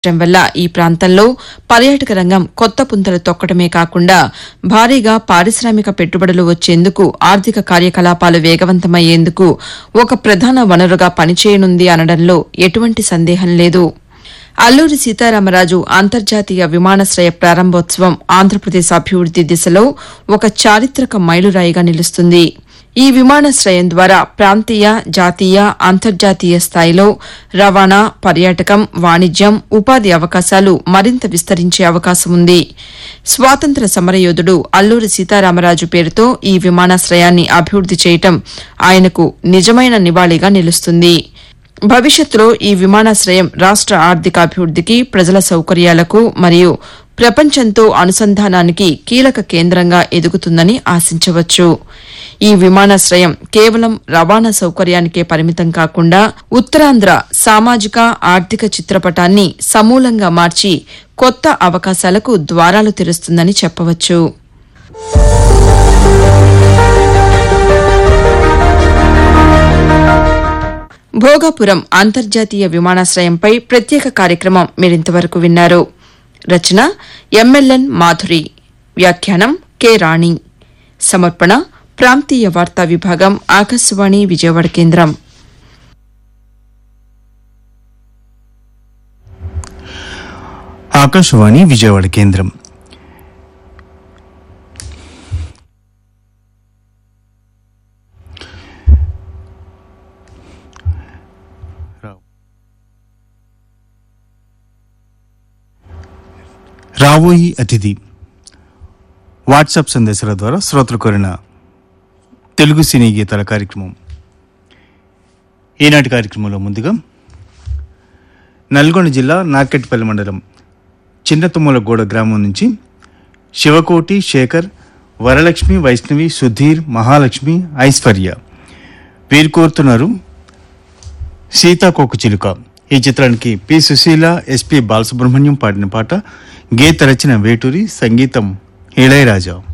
చేయడం వల్ల ఈ ప్రాంతంలో పర్యాటక రంగం కొత్త పుంతలు తొక్కడమే కాకుండా భారీగా పారిశ్రామిక పెట్టుబడులు వచ్చేందుకు ఆర్థిక కార్యకలాపాలు వేగవంతమయ్యేందుకు ఒక ప్రధాన వనరుగా పనిచేయనుంది అనడంలో ఎటువంటి సందేహం లేదు అల్లూరి సీతారామరాజు అంతర్జాతీయ విమానాశ్రయ ప్రారంభోత్సవం ఆంధ్రప్రదేశ్ అభివృద్ది దిశలో ఒక చారిత్రక మైలురాయిగా నిలుస్తుంది ఈ విమానాశ్రయం ద్వారా ప్రాంతీయ జాతీయ అంతర్జాతీయ స్థాయిలో రవాణా పర్యాటకం వాణిజ్యం ఉపాధి అవకాశాలు మరింత విస్తరించే అవకాశం ఉంది స్వాతంత్ర సమరయోధుడు అల్లూరి సీతారామరాజు పేరుతో ఈ విమానాశ్రయాన్ని అభివృద్ది చేయటం ఆయనకు నిజమైన నివాళిగా నిలుస్తుంది భవిష్యత్తులో ఈ విమానాశ్రయం రాష్ట ఆర్థికాభివృద్దికి ప్రజల సౌకర్యాలకు మరియు ప్రపంచంతో అనుసంధానానికి కీలక కేంద్రంగా ఎదుగుతుందని ఆశించవచ్చు ఈ విమానాశ్రయం కేవలం రవాణా సౌకర్యానికే పరిమితం కాకుండా ఉత్తరాంధ్ర సామాజిక ఆర్థిక చిత్రపటాన్ని సమూలంగా మార్చి కొత్త అవకాశాలకు ద్వారాలు తెరుస్తుందని చెప్పవచ్చు భోగాపురం అంతర్జాతీయ విమానాశ్రయంపై ప్రత్యేక కార్యక్రమం మీరింతవరకు విన్నారు రచన ఎంఎల్ఎన్ మాధురి వ్యాఖ్యానం కె రాణి సమర్పణ ప్రాంతీయ వార్తా విభాగం ఆకాశవాణి విజయవాడ కేంద్రం ఆకాశవాణి విజయవాడ కేంద్రం రాబోయి అతిథి వాట్సాప్ సందేశాల ద్వారా శ్రోతలు కోరిన తెలుగు సినీ గీతాల కార్యక్రమం ఈనాటి కార్యక్రమంలో ముందుగా నల్గొండ జిల్లా నార్కెట్పల్లి మండలం చిన్నతుమ్మలగూడ గ్రామం నుంచి శివకోటి శేఖర్ వరలక్ష్మి వైష్ణవి సుధీర్ మహాలక్ష్మి ఐశ్వర్య వీరు కోరుతున్నారు సీతాకోక చిలుక ఈ చిత్రానికి పి సుశీల ఎస్పి బాలసుబ్రహ్మణ్యం పాడిన పాట గీత రచన వేటూరి సంగీతం ఇళయరాజా